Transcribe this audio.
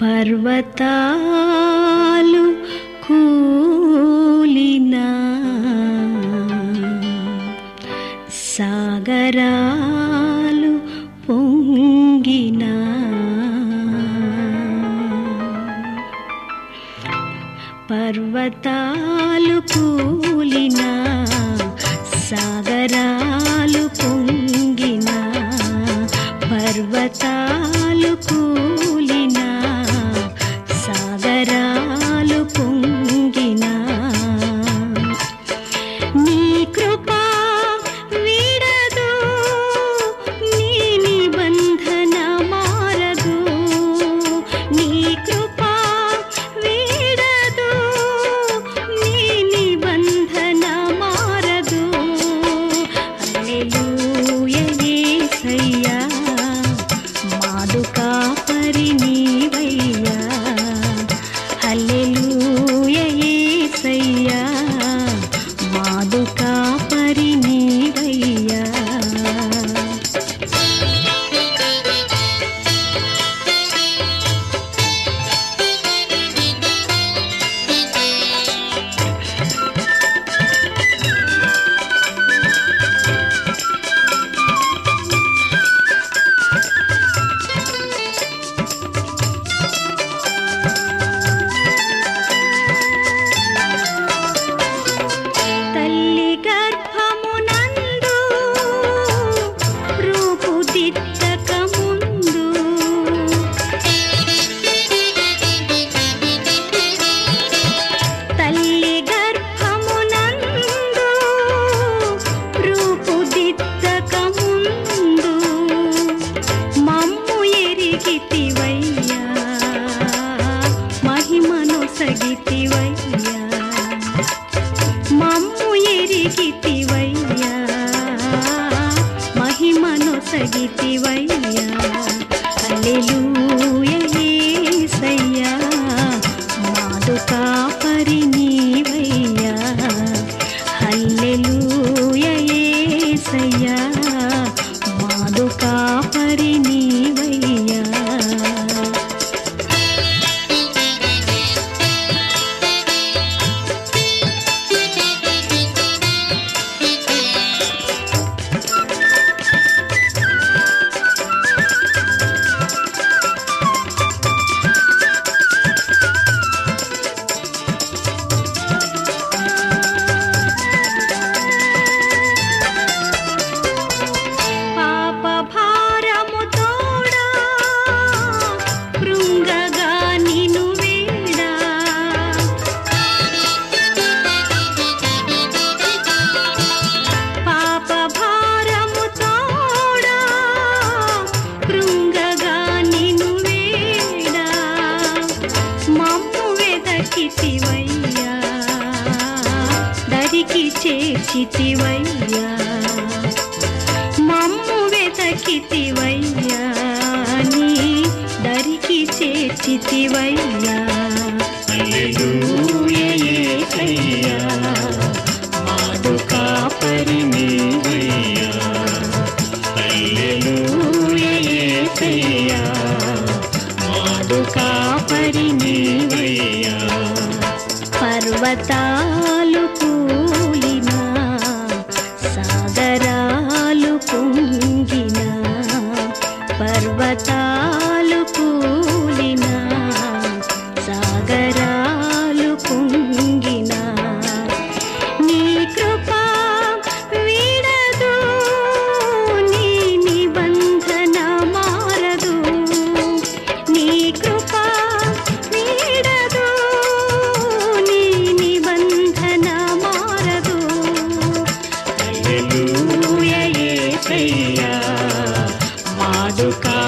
పర్వతాలు కూలినా సాగరాలు పొంగినా పర్వతాలు కూలినా సాగరాలు పొంగినా పర్వతాలు కూలినా సాగరాలు పొంగినా నీ కృపా వీడదు నీ నిబంధన మారదు నీ కృపా వీడదు నీ నిబంధన మారదు హల్లెలూయా యేసయ్యా మాదుకా పరినీవయ్యా హల్లెలూయా యేసయ్యా మాదుకా పరినీవయ్యా తల్లి గర్భమునందు రూపుదిద్దక ముందు తల్లి గర్భమునందు రూపుదిద్దక ముందు మమ్ము ఎరిగితివయ్యా మహిమను సగితివయ్యా మమ్ము ఎరిగితివయ్యా మహిమను సగితివయ్యా హల్లెలూయా యేసయ్యా మాదుకా పరినీవయ్యా హల్లెలూయా యేసయ్యా మాదుకా పరినీవయ్యా పాప భారము తోడా కృంగగా నిను వేడా పాప భారము తోడా కృంగగా నిను వేడా మమ్ము వెదకితివయ్యా దరికి చేర్చితివయ్యా మమ్ము వెతకితివయ్యా నీ దరికి చేర్చితివయ్యా హల్లెలూయా యేసయ్యా మాదుకా పరినీవయ్యా హల్లెలూయా యేసయ్యా మాదుకా పరినీవయ్యా పర్వతాలు కూలినా సాగరాలు పొంగినా పర్వతాలు కూలినా సాగరాలు పొంగినా నీ కృపా వీడదు నీ నిబంధన మారదు నీ కృపా వీడదు నీ నిబంధన మారదు హల్లెలూయా యేసయ్యా మాదుకా